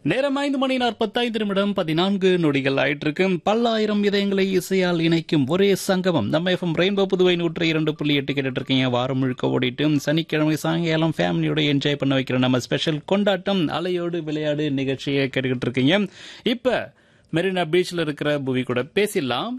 நேரம் ஐந்து மணி நாற்பத்தைந்து நிமிடம் பதினான்கு நொடிகள் ஆயிட்டிருக்கு பல்லாயிரம் இதயங்களை இசையால் இணைக்கும் ஒரே சங்கமம் நம்ம எஃப்எம் ரெயின்போ புதுவை நூற்றி இரண்டு புள்ளி எட்டு கேட்டுட்டு இருக்கீங்க வாரம் முழுக்க ஓடிட்டு சனிக்கிழமை சாயங்காலம் ஃபேமிலியோட என்ஜாய் பண்ண வைக்கிற நம்ம ஸ்பெஷல் கொண்டாட்டம் அலையோடு விளையாடு நிகழ்ச்சியை கேட்டுக்கிட்டு இருக்கீங்க இப்ப மெரினா பீச்ல இருக்கிற புவி கூட பேசிடலாம்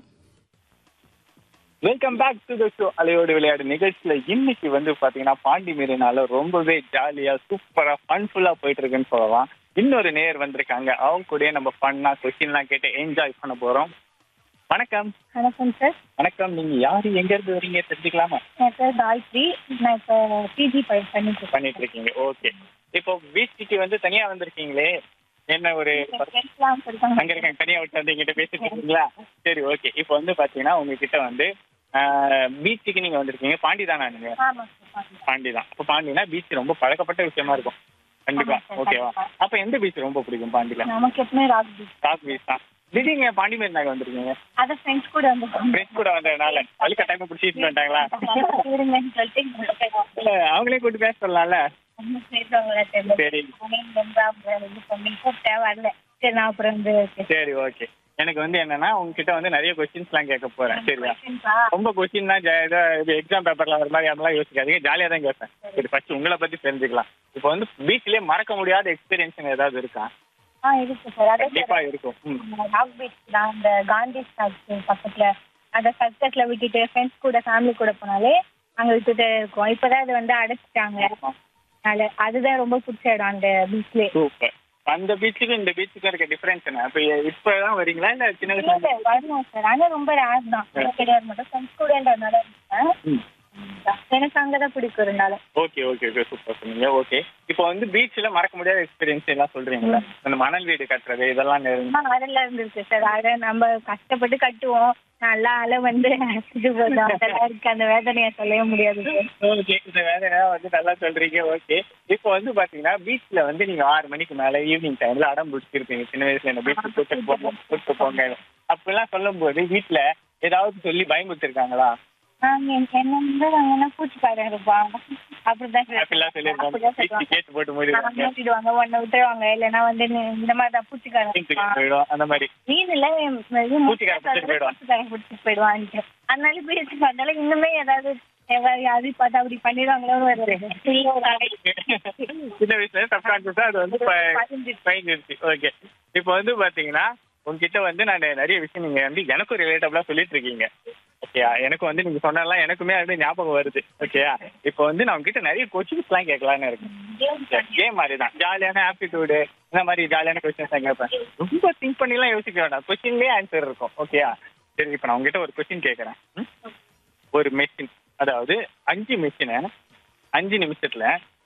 welcome back to the show அலையோடு விளையாடு நிகழ்ச்சியில இன்னைக்கு வந்து பாத்தீங்கன்னா பாண்டி மீறினால ரொம்பவே ஜாலியா சூப்பரா ஃபன்ஃபுல்லா போயிட்டு இருக்குன்னு சொல்லலாம் இன்னொரு நேர் வந்திருக்காங்க அவங்க கூடயே நம்ம ஃபன்னா கொஸ்டின்லாம் கேட்டு என்ஜாய் பண்ண போறோம் வணக்கம் வணக்கம் சார் வணக்கம் நீங்க யாரு எங்க இருந்து வரீங்க தெரிஞ்சுக்கலாமா என் பேர் காயத்ரி நான் இப்போ பிஜி பண்ணிட்டு இருக்கேன் பண்ணிட்டு இருக்கீங்க ஓகே இப்போ பீச்சுக்கு வந்து தனியா வந்திருக்கீங்களே என்ன ஒரு ஃப்ரெண்ட்ஸ்லாம் இருக்காங்க அங்க இருக்காங்க தனியா விட்டு வந்து எங்கிட்ட பேசிட்டு இருக்கீங்களா சரி ஓகே இப்போ வந்து பாத்தீங்கன்னா உங்ககிட்ட வந்து பீச்சுக்கு நீங்க வந்திருக்கீங்க பாண்டி தானா நீங்க ஆமாம் சார் பாண்டி தான் இப்போ பாண்டினா பீச் ரொம்ப பழக்கப்பட்ட விஷயமா இருக்கும் கண்டிப்பா ஆமா சார், ஓகேவா கண்டிப்பா. அப்ப எந்த பீச் ரொம்ப பிடிக்கும் பாண்டில நமக்கு எப்பவுமே ராக் பீச் ராக் பீச் தான் திடீர்னு பாண்டி மாரி நாங்க வந்திருக்கீங்க அதை ஃப்ரெண்ட்ஸ் கூட வந்து ஃப்ரெண்ட்ஸ் கூட வந்ததுனால அழுக்க டைம் பிடிச்சிட்டு வந்துட்டாங்களா இருங்கன்னு சொல்லிட்டு இல்ல அவங்களே கூட்டு பேச சொல்லலாம்ல அவங்க சேர்ந்தவங்கள தெரியல சரி அவங்க வந்து அவங்க இது பண்ணி கூப்பிட்டேன் வரல சரி நான் அப்புறம் வந்து சரி ஓகே எனக்கு வந்து என்னன்னா உங்ககிட்ட வந்து நிறைய கொஸ்டின்ஸ் எல்லாம் கேட்க போறேன் சரியா questions-ஆ? ரொம்ப கொஸ்டின் தான் எக்ஸாம் பேப்பர்ல வர மாதிரி அதெல்லாம் யோசிக்காதீங்க ஜாலியா தான் கேட்பேன் சரி ஃபர்ஸ்ட் உங்களை பத்தி தெரிஞ்சுக்கலாம் இப்போ வந்து பீச்லயே மறக்க முடியாத எக்ஸ்பீரியன்ஸ் ஏதாவது இருக்கா ஆ இருக்கு சார் அதே கண்டிப்பா இருக்கும் ம். ராக் பீச் தான் அந்த காந்தி ஸ்டாச்சு பக்கத்துல அந்த சர்க்கஸ்ல விட்டுட்டு ஃப்ரெண்ட்ஸ் கூட ஃபேமிலி கூட போனாலே அங்க விட்டுட்டு இருக்கோம் இப்பதான் அது வந்து அடைச்சிட்டாங்க அதனால அதுதான் ரொம்ப பிடிச்ச இடம் அந்த பீச்லயே சூப்பர் அந்த பீச்சுக்கும் இந்த பீச்சுக்கும் இருக்க டிஃபரன்ஸ் என்ன இப்ப இப்பதான் வரீங்களா இல்ல சின்ன வயசுல வருவோம் சார் ஆனா ரொம்ப ரேர் தான் கிடையாது மட்டும் ஃப்ரெண்ட்ஸ் கூடன்றதுனால இருக்கேன். ம். எனக்கு அங்கதான் பிடிக்கும் இருந்தாலும் ஓகே ஓகே ஓகே சூப்பர் சொன்னீங்க ஓகே இப்போ வந்து பீச்ல மறக்க முடியாத எக்ஸ்பீரியன்ஸ் எல்லாம் சொல்றீங்களா அந்த மணல் வீடு கட்டுறது இதெல்லாம் நெருங்க- ஆ, அதெல்லாம் இருந்திருக்கு சார் அதை நம்ம கஷ்டப்பட்டு கட்டுவோம் நல்லா அலை வந்து அடிச்சிட்டு போதும் அதெல்லாம் இருக்கு அந்த வேதனையை சொல்லவே முடியாது சார் ஓகே இந்த வேலையா வந்து நல்லா சொல்றீங்க ஓகே இப்போ வந்து பாத்தீங்கன்னா பீச்ல வந்து நீங்க ஆறு மணிக்கு மேல ஈவினிங் டைம்ல அடம் பிடிச்சிருப்பீங்க சின்ன வயசுல என்ன பீச் கூட்டு போங்க கூட்டு போங்க அப்படிலாம் சொல்லும்போது வீட்ல ஏதாவது சொல்லி பயமுறுத்திருக்காங்களா நாங்க என்ன வந்து நாங்கன்னா பூச்சிக்காரன் இருப்பான் அப்படிதான் சார் அப்படிலாம் சொல்லியிருக்காங்க அப்படிதான் பீச் சொல்லுவாங்க. கேட்டு போட்டு ஆ, மூடிடுவாங்க மூடிடுவாங்க உன்னை விட்டுருவாங்க இல்லைன்னா வந்து நீ இந்த மாதிரி தான் பூச்சிக்காரன் மீன் இருப்பான். பிடிச்சிட்டு போயிடும் அந்த மாதிரி மீன் இல்ல இது பூச்சிக்காரன் பிடிச்சிட்டு போயிடுவான். பூச்சிக்காரன் பிடிச்சிட்டு போயிடுவான் அதனால பேசி அதனால இன்னுமே ஏதாவது ஏதாவது அது பார்த்தா அப்படி பண்ணிடுவாங்களோன்னு ஒரு இல்ல ஒரு அலை. சின்ன வயசுல சப்கான்சியஸா அது வந்து ப- பதிஞ்சிருச்சு. பயந்துருச்சு ஓகே இப்போ வந்து பாத்தீங்கன்னா உங்ககிட்ட வந்து நான் நிறைய விஷயம் நீங்க வந்து எனக்கும் ரிலேட்டபிளா சொல்லிட்டு இருக்கீங்க ஓகேயா எனக்கு வந்து நீங்க சொன்னதெல்லாம் எனக்குமே அது ஞாபகம் வருது ஓகேயா இப்போ வந்து நான் உங்ககிட்ட நிறைய கொஸ்டின்ஸ் எல்லாம் கேட்கலான்னு இருக்கு கேம் மாதிரி தான் ஜாலியான ஆப்டிடியூடு இந்த மாதிரி ஜாலியான கொஸ்டின்ஸ் தான் கேட்பேன் ரொம்ப திங்க் பண்ணிலாம் யோசிக்க வேண்டாம் கொஸ்டின்லேயே ஆன்சர் இருக்கும் ஓகேயா சரி இப்போ நான் உங்ககிட்ட ஒரு கொஸ்டின் கேட்கறேன் ம்? ஒரு மெஷின் அதாவது அஞ்சு மெஷினை அஞ்சு நிமிஷத்துல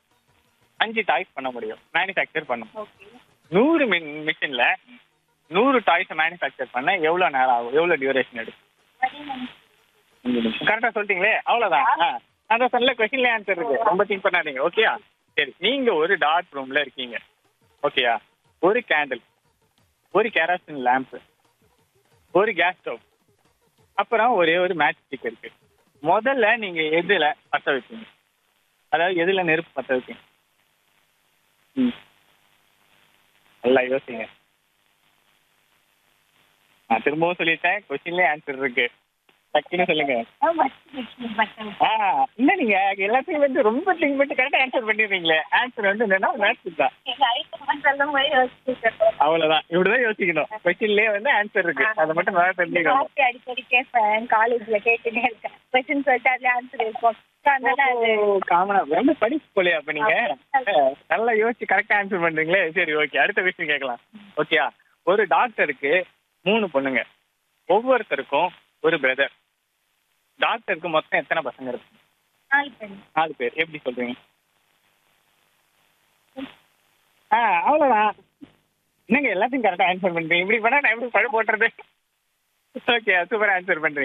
அஞ்சு டாய்ஸ் பண்ண முடியும் மேனுஃபேக்சர் பண்ணும் Okay. நூறு மிஷின்ல நூறு டாய்ஸ் மேனுஃபேக்சர் பண்ண எவ்வளவு நேரம் ஆகும் எவ்வளவு டியூரேஷன் எடுக்கும் கரெக்டா சொல்லிட்டீங்களே அவ்வளவுதான் ஆ. அந்த சொல்ல கொஸ்டின்ல ஆன்சர் இருக்கு ரொம்ப திங்க் பண்ணாதீங்க ஓகேயா சரி நீங்க ஒரு டார்க் ரூம்ல இருக்கீங்க ஓகேயா ஒரு கேண்டில் ஒரு கெராசின் லேம்ப் ஒரு கேஸ் ஸ்டவ் அப்புறம் ஒரே ஒரு மேட்ச் ஸ்டிக் இருக்கு முதல்ல நீங்க எதுல பத்த வைப்பீங்க அதாவது எதுல நெருப்பு பத்த வைப்பீங்க ம் நல்லா யோசிங்க நான் திரும்பவும் சொல்லிட்டேன் கொஸ்டின்லயே ஆன்சர் இருக்கு டக்குன்னு சொல்லுங்க ஆ, வச்சு பட்டன். ஆ இல்ல நீங்க எல்லாத்தையும் வந்து ரொம்ப திங்க் பண்ணி கரெக்டா ஆன்சர் பண்ணிடுறீங்களே ஆன்சர் வந்து என்னன்னா மேத்ஸ் தான் எங்க ஐட்டம் சொல்லும் போது யோசிச்சுட்டு அவ்வளவுதான் இப்படிதான் யோசிக்கணும் கொஸ்டின்லயே வந்து ஆன்சர் இருக்கு அதை மட்டும் நல்லா தெரிஞ்சுக்கணும் வார்த்தை அடிக்கடி கேட்பேன் காலேஜ்ல கேட்டுட்டே இருக்கேன் கொஸ்டின் சொல்லிட்டு அதுல ஆன்சர் இருக்கும் So, அதனால அது காமனா ரொம்ப படிப்பு போலையா அப்ப நீங்க நல்லா யோசிச்சு கரெக்டா ஆன்சர் பண்றீங்களே சரி ஓகே அடுத்த கொஸ்டின் கேட்கலாம் ஓகேயா ஒரு டாக்டருக்கு மூணு பொண்ணுங்க ஒவ்வொருத்தருக்கும் ஒரு பிரதர் டாக்டருக்கு மொத்தம் எத்தனை பசங்க இருக்கு நாலு பேர் நாலு பேர் எப்படி சொல்றீங்க ஆ அவ்வளவுதான் என்னங்க எல்லாத்தையும் கரெக்டா ஆன்சர் பண்றீங்க இப்படி பண்ணா நான் எப்படி பழ போட்டுறது ஓகே சூப்பரா ஆன்சர் பண்றீங்க